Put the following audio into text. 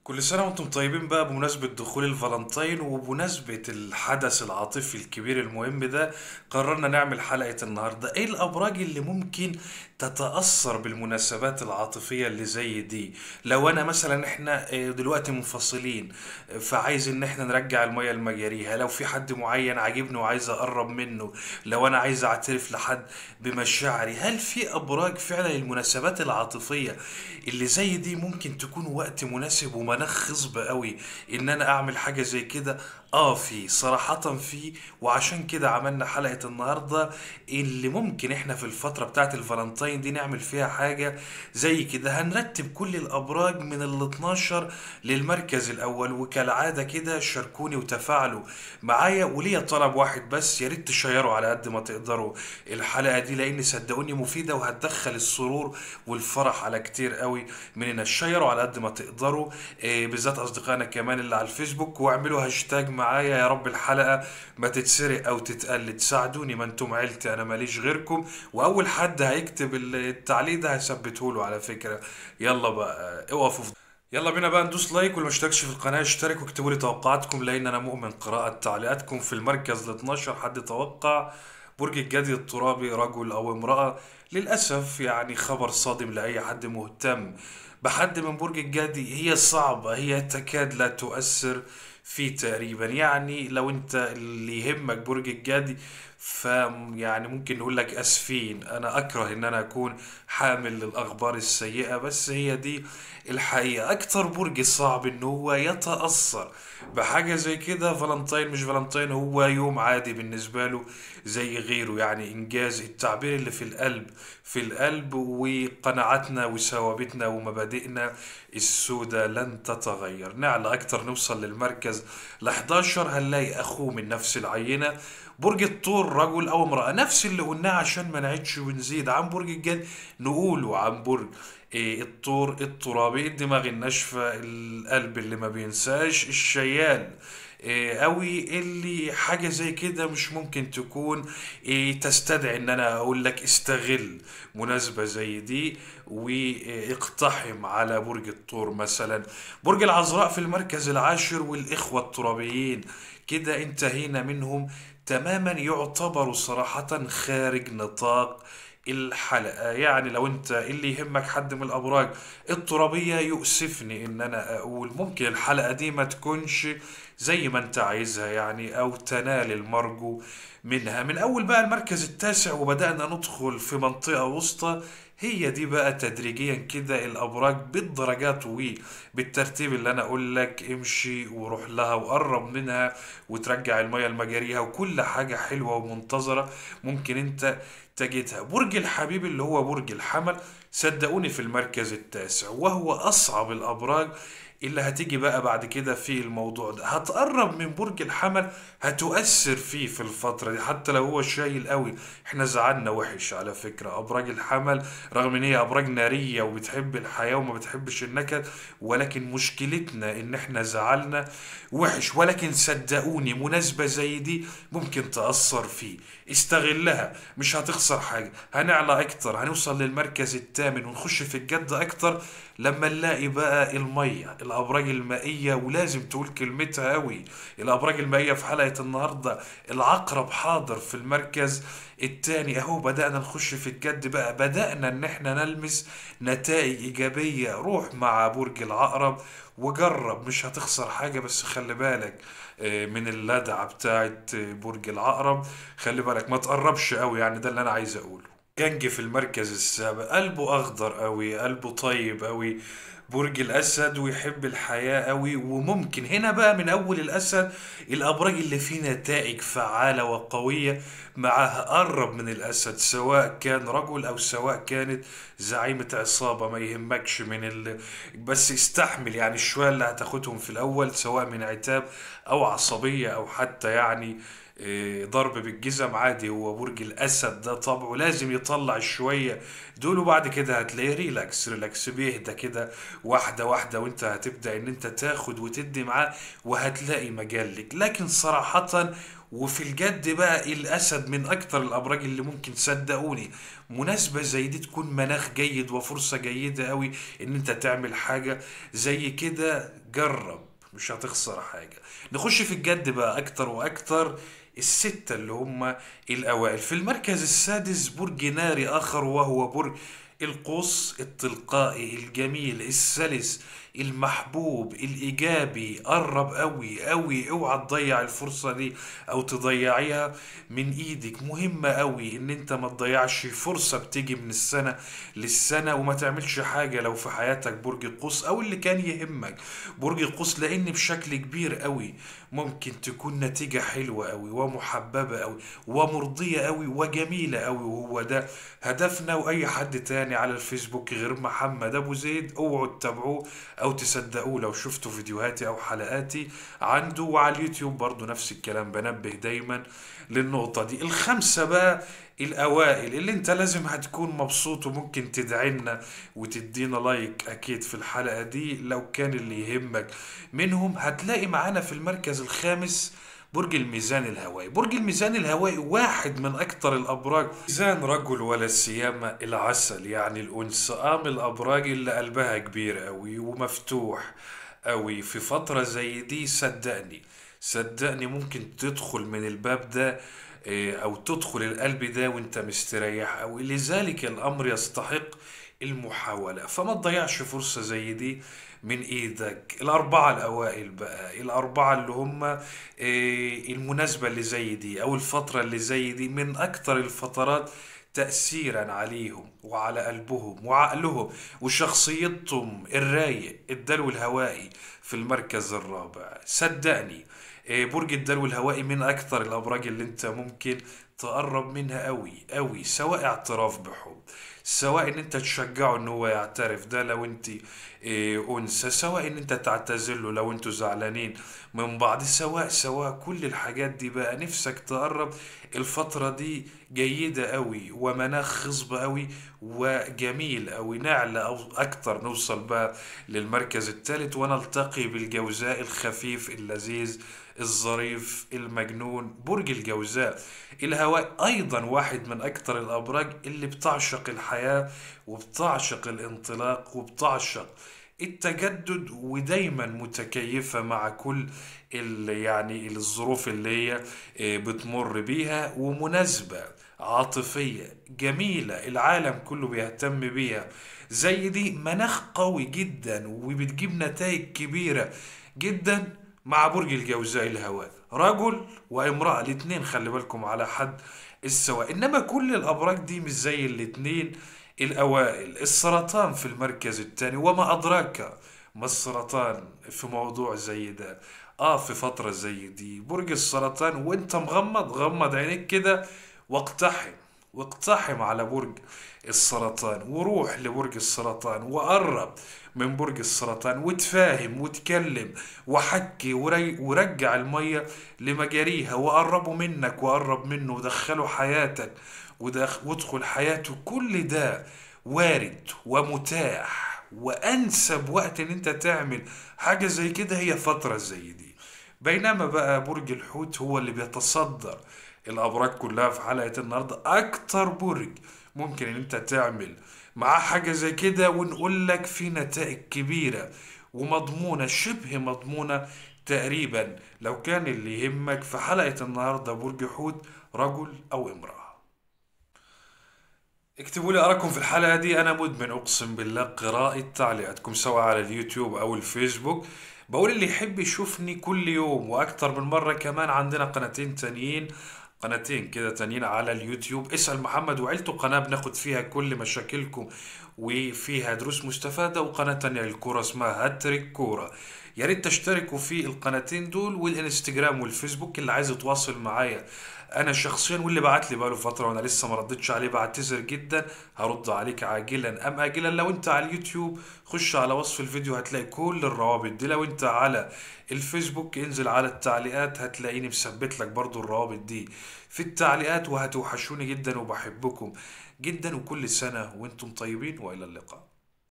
كل سنة وانتم طيبين بقى بمناسبة دخول الفالنتين وبمناسبة الحدث العاطفي الكبير المهم ده قررنا نعمل حلقة النهاردة ايه الأبراج اللي ممكن تتأثر بالمناسبات العاطفية اللي زي دي لو انا مثلا احنا اه، دلوقتي منفصلين اه، فعايز ان احنا نرجع المية لمجاريها لو في حد معين عاجبني وعايز اقرب منه لو انا عايز اعترف لحد بمشاعري هل في ابراج فعلا المناسبات العاطفية اللي زي دي ممكن تكون وقت مناسب ومناخ خصب قوي ان انا اعمل حاجة زي كده اه في صراحة في وعشان كده عملنا حلقة النهاردة اللي ممكن احنا في الفترة بتاعت الفالنتين دي نعمل فيها حاجة زي كده هنرتب كل الابراج من ال 12 للمركز الاول وكالعادة كده شاركوني وتفاعلوا معايا وليا طلب واحد بس يا ريت تشيروا على قد ما تقدروا الحلقة دي لان صدقوني مفيدة وهتدخل السرور والفرح على كتير قوي مننا شيروا على قد ما تقدروا إيه بالذات اصدقائنا كمان اللي على الفيسبوك واعملوا هاشتاج معايا يا رب الحلقة ما تتسرق او تتقلد ساعدوني ما انتم عيلتي انا ماليش غيركم واول حد هيكتب التعليق ده هثبته له على فكرة يلا بقى اوقفوا في يلا بينا بقى ندوس لايك واللي ما اشتركش في القناة اشترك واكتبوا لي توقعاتكم لان انا مؤمن قراءة تعليقاتكم في المركز ال 12 حد توقع برج الجدي الترابي رجل او امرأة للأسف يعني خبر صادم لأي حد مهتم بحد من برج الجدي هي صعبة هي تكاد لا تؤثر فيه تقريبا يعني لو انت اللي يهمك برج الجدي ف يعني ممكن نقول لك اسفين انا اكره ان انا اكون حامل للاخبار السيئة بس هي دي الحقيقة اكتر برج صعب ان هو يتأثر بحاجة زي كده فالنتين مش فالنتين هو يوم عادي بالنسبة له زي غيره يعني انجاز التعبير اللي في القلب في القلب وقناعاتنا وثوابتنا ومبادئنا السوداء لن تتغير نعلى اكتر نوصل للمركز ل 11 هنلاقي اخوه من نفس العينة برج الثور رجل او امرأة نفس اللي قلناه عشان ما نعيدش ونزيد عن برج الجد نقوله عن برج إيه الطور الترابي الدماغ الناشفة القلب اللي ما بينساش الشيال إيه قوي اللي حاجة زي كده مش ممكن تكون إيه تستدعي ان انا اقول لك استغل مناسبة زي دي واقتحم على برج الثور مثلا برج العذراء في المركز العاشر والاخوة الترابيين كده انتهينا منهم تماما يعتبروا صراحة خارج نطاق الحلقة يعني لو انت اللي يهمك حد من الابراج الترابية يؤسفني ان انا اقول ممكن الحلقة دي ما تكونش زي ما انت عايزها يعني او تنال المرجو منها من اول بقى المركز التاسع وبدأنا ندخل في منطقة وسطى هي دي بقى تدريجيا كده الابراج بالدرجات وبالترتيب اللي انا اقول لك امشي وروح لها وقرب منها وترجع المية لمجاريها وكل حاجة حلوة ومنتظرة ممكن انت تجدها برج الحبيب اللي هو برج الحمل صدقوني في المركز التاسع وهو اصعب الابراج اللي هتيجي بقى بعد كده في الموضوع ده هتقرب من برج الحمل هتؤثر فيه في الفترة دي حتى لو هو شايل قوي احنا زعلنا وحش على فكرة ابراج الحمل رغم ان هي ابراج نارية وبتحب الحياة وما بتحبش النكد ولكن مشكلتنا ان احنا زعلنا وحش ولكن صدقوني مناسبة زي دي ممكن تأثر فيه استغلها مش هتخسر حاجة هنعلى اكتر هنوصل للمركز الثامن ونخش في الجد اكتر لما نلاقي بقى المية الابراج المائية ولازم تقول كلمتها قوي الابراج المائية في حلقة النهاردة العقرب حاضر في المركز التاني اهو بدأنا نخش في الجد بقى بدأنا ان احنا نلمس نتائج ايجابية روح مع برج العقرب وجرب مش هتخسر حاجة بس خلي بالك آه، من اللدعة بتاعت آه، برج العقرب خلي بالك ما تقربش قوي يعني ده اللي انا عايز اقوله جنج في المركز السابع قلبه اخضر قوي قلبه طيب قوي برج الاسد ويحب الحياة قوي وممكن هنا بقى من اول الاسد الابراج اللي فيه نتائج فعالة وقوية معاها قرب من الاسد سواء كان رجل او سواء كانت زعيمة عصابة ما يهمكش من ال... بس استحمل يعني الشوية اللي هتاخدهم في الاول سواء من عتاب او عصبية او حتى يعني إيه، ضرب بالجزم عادي هو برج الاسد ده طبعه لازم يطلع شويه دول وبعد كده هتلاقيه ريلاكس ريلاكس بيهدى كده واحده واحده وانت هتبدا ان انت تاخد وتدي معاه وهتلاقي مجال لك لكن صراحه وفي الجد بقى الاسد من اكتر الابراج اللي ممكن صدقوني مناسبة زي دي تكون مناخ جيد وفرصة جيدة قوي ان انت تعمل حاجة زي كده جرب مش هتخسر حاجة نخش في الجد بقى أكتر وأكتر الستة اللي هم الأوائل في المركز السادس برج ناري آخر وهو برج القوس التلقائي الجميل السلس المحبوب الإيجابي قرب قوي قوي اوعى تضيع الفرصة دي أو تضيعيها من إيدك مهمة قوي إن أنت ما تضيعش فرصة بتيجي من السنة للسنة وما تعملش حاجة لو في حياتك برج القوس أو اللي كان يهمك برج القوس لأن بشكل كبير قوي ممكن تكون نتيجة حلوة قوي ومحببة قوي ومرضية قوي وجميلة قوي وهو ده هدفنا وأي حد تاني على الفيسبوك غير محمد أبو زيد اوعوا تتابعوه أو تصدقوه لو شفتوا فيديوهاتي أو حلقاتي عنده وعلى اليوتيوب برضو نفس الكلام بنبه دايما للنقطة دي الخمسة بقى الأوائل اللي أنت لازم هتكون مبسوط وممكن تدعينا وتدينا لايك أكيد في الحلقة دي لو كان اللي يهمك منهم هتلاقي معانا في المركز الخامس برج الميزان الهوائي برج الميزان الهوائي واحد من أكثر الأبراج ميزان رجل ولا سيما العسل يعني الأنثى آه من الأبراج اللي قلبها كبير قوي ومفتوح قوي في فترة زي دي صدقني صدقني ممكن تدخل من الباب ده إيه، او تدخل القلب ده وانت مستريح او لذلك الامر يستحق المحاولة فما تضيعش فرصة زي دي من ايدك الاربعة الاوائل بقى الاربعة اللي هم إيه، المناسبة اللي زي دي او الفترة اللي زي دي من اكتر الفترات تأثيرا عليهم وعلى قلبهم وعقلهم وشخصيتهم الرايق الدلو الهوائي في المركز الرابع صدقني إيه، برج الدلو الهوائي من اكثر الابراج اللي انت ممكن تقرب منها قوي قوي سواء اعتراف بحب سواء ان انت تشجعه ان هو يعترف ده لو انت إيه، انثى سواء ان انت تعتذر له لو انتوا زعلانين من بعض سواء سواء كل الحاجات دي بقى نفسك تقرب الفترة دي جيدة قوي ومناخ خصب قوي وجميل قوي نعلى او اكتر نوصل بقى للمركز الثالث ونلتقي بالجوزاء الخفيف اللذيذ الظريف المجنون برج الجوزاء الهواء ايضا واحد من اكتر الابراج اللي بتعشق الحياة وبتعشق الانطلاق وبتعشق التجدد ودايما متكيفة مع كل ال يعني الظروف اللي هي آه، بتمر بيها ومناسبة عاطفية جميلة العالم كله بيهتم بيها زي دي مناخ قوي جدا وبتجيب نتائج كبيرة جدا مع برج الجوزاء الهواء رجل وامرأة الاتنين خلي بالكم على حد السواء انما كل الابراج دي مش زي الاتنين الاوائل السرطان في المركز الثاني وما ادراك ما السرطان في موضوع زي ده اه في فترة زي دي برج السرطان وانت مغمض غمض عينيك كده واقتحم واقتحم على برج السرطان وروح لبرج السرطان وقرب من برج السرطان وتفاهم وتكلم وحكي وري ورجع المية لمجاريها وقربوا منك وقرب منه ودخلوا حياتك ودخ- وادخل حياته كل ده وارد ومتاح وانسب وقت ان انت تعمل حاجة زي كده هي فترة زي دي بينما بقى برج الحوت هو اللي بيتصدر الابراج كلها في حلقة النهاردة اكتر برج ممكن ان انت تعمل معاه حاجة زي كده ونقول لك في نتائج كبيرة ومضمونة شبه مضمونة تقريبا لو كان اللي يهمك في حلقة النهاردة برج حوت رجل او امرأة اكتبوا لي ارائكم في الحلقه دي انا مدمن اقسم بالله قراءه تعليقاتكم سواء على اليوتيوب او الفيسبوك بقول اللي يحب يشوفني كل يوم واكتر من مره كمان عندنا قناتين تانيين قناتين كده تانيين على اليوتيوب اسأل محمد وعيلته قناة بناخد فيها كل مشاكلكم وفيها دروس مستفادة وقناة تانية للكورة اسمها هاتريك كورة يا ريت تشتركوا في القناتين دول والانستجرام والفيسبوك اللي عايز يتواصل معايا انا شخصيا واللي بعت لي بقاله فتره وانا لسه ما ردتش عليه بعتذر جدا هرد عليك عاجلا ام اجلا لو انت على اليوتيوب خش على وصف الفيديو هتلاقي كل الروابط دي لو انت على الفيسبوك انزل على التعليقات هتلاقيني مثبت لك برضو الروابط دي في التعليقات وهتوحشوني جدا وبحبكم جدا وكل سنه وانتم طيبين والى اللقاء